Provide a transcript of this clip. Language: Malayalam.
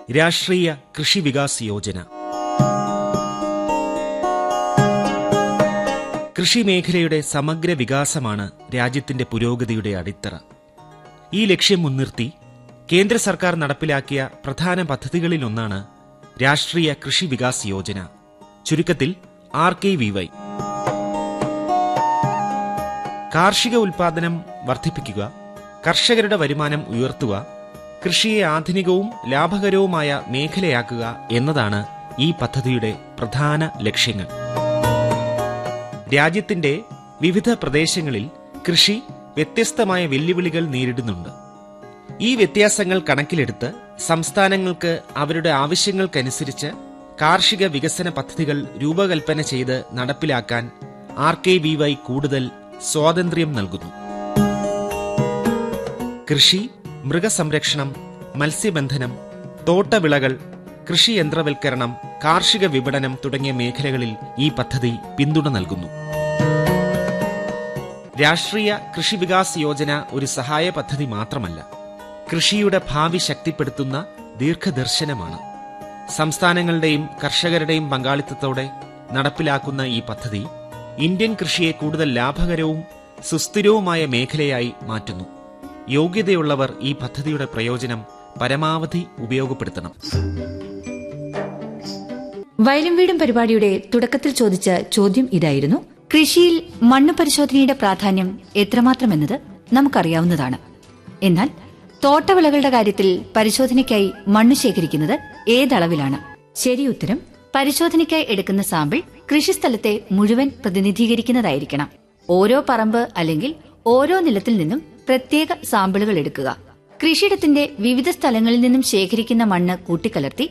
രാഷ്ട്രീയ കൃഷി വികാസ് യോജന കൃഷി മേഖലയുടെ സമഗ്ര വികാസമാണ് രാജ്യത്തിന്റെ പുരോഗതിയുടെ അടിത്തറ ഈ ലക്ഷ്യം മുൻനിർത്തി കേന്ദ്ര സർക്കാർ നടപ്പിലാക്കിയ പ്രധാന പദ്ധതികളിലൊന്നാണ് രാഷ്ട്രീയ കൃഷി വികാസ് യോജന ചുരുക്കത്തിൽ ആർ കെ വി വൈ കാർഷിക ഉൽപാദനം വർദ്ധിപ്പിക്കുക കർഷകരുടെ വരുമാനം ഉയർത്തുക കൃഷിയെ ആധുനികവും ലാഭകരവുമായ മേഖലയാക്കുക എന്നതാണ് ഈ പദ്ധതിയുടെ പ്രധാന ലക്ഷ്യങ്ങൾ രാജ്യത്തിന്റെ വിവിധ പ്രദേശങ്ങളിൽ കൃഷി വ്യത്യസ്തമായ വെല്ലുവിളികൾ നേരിടുന്നുണ്ട് ഈ വ്യത്യാസങ്ങൾ കണക്കിലെടുത്ത് സംസ്ഥാനങ്ങൾക്ക് അവരുടെ ആവശ്യങ്ങൾക്കനുസരിച്ച് കാർഷിക വികസന പദ്ധതികൾ രൂപകൽപ്പന ചെയ്ത് നടപ്പിലാക്കാൻ ആർ കെ വി വൈ കൂടുതൽ സ്വാതന്ത്ര്യം നൽകുന്നു കൃഷി മൃഗസംരക്ഷണം മത്സ്യബന്ധനം തോട്ടവിളകൾ കൃഷി യന്ത്രവൽക്കരണം കാർഷിക വിപണനം തുടങ്ങിയ മേഖലകളിൽ ഈ പദ്ധതി പിന്തുണ നൽകുന്നു രാഷ്ട്രീയ കൃഷി വികാസ് യോജന ഒരു സഹായ പദ്ധതി മാത്രമല്ല കൃഷിയുടെ ഭാവി ശക്തിപ്പെടുത്തുന്ന ദീർഘദർശനമാണ് സംസ്ഥാനങ്ങളുടെയും കർഷകരുടെയും പങ്കാളിത്തത്തോടെ നടപ്പിലാക്കുന്ന ഈ പദ്ധതി ഇന്ത്യൻ കൃഷിയെ കൂടുതൽ ലാഭകരവും സുസ്ഥിരവുമായ മേഖലയായി മാറ്റുന്നു യോഗ്യതയുള്ളവർ ഈ പദ്ധതിയുടെ പ്രയോജനം പരമാവധി ഉപയോഗപ്പെടുത്തണം വയലും വീടും പരിപാടിയുടെ തുടക്കത്തിൽ ചോദിച്ച ചോദ്യം ഇതായിരുന്നു കൃഷിയിൽ മണ്ണ് പരിശോധനയുടെ പ്രാധാന്യം എത്രമാത്രമെന്നത് നമുക്കറിയാവുന്നതാണ് എന്നാൽ തോട്ടവിളകളുടെ കാര്യത്തിൽ പരിശോധനയ്ക്കായി മണ്ണ് ശേഖരിക്കുന്നത് ഏതളവിലാണ് ശരി ഉത്തരം പരിശോധനയ്ക്കായി എടുക്കുന്ന സാമ്പിൾ കൃഷിസ്ഥലത്തെ മുഴുവൻ പ്രതിനിധീകരിക്കുന്നതായിരിക്കണം ഓരോ പറമ്പ് അല്ലെങ്കിൽ ഓരോ നിലത്തിൽ നിന്നും പ്രത്യേക സാമ്പിളുകൾ എടുക്കുക കൃഷിയിടത്തിന്റെ വിവിധ സ്ഥലങ്ങളിൽ നിന്നും ശേഖരിക്കുന്ന മണ്ണ് കൂട്ടിക്കലർത്തി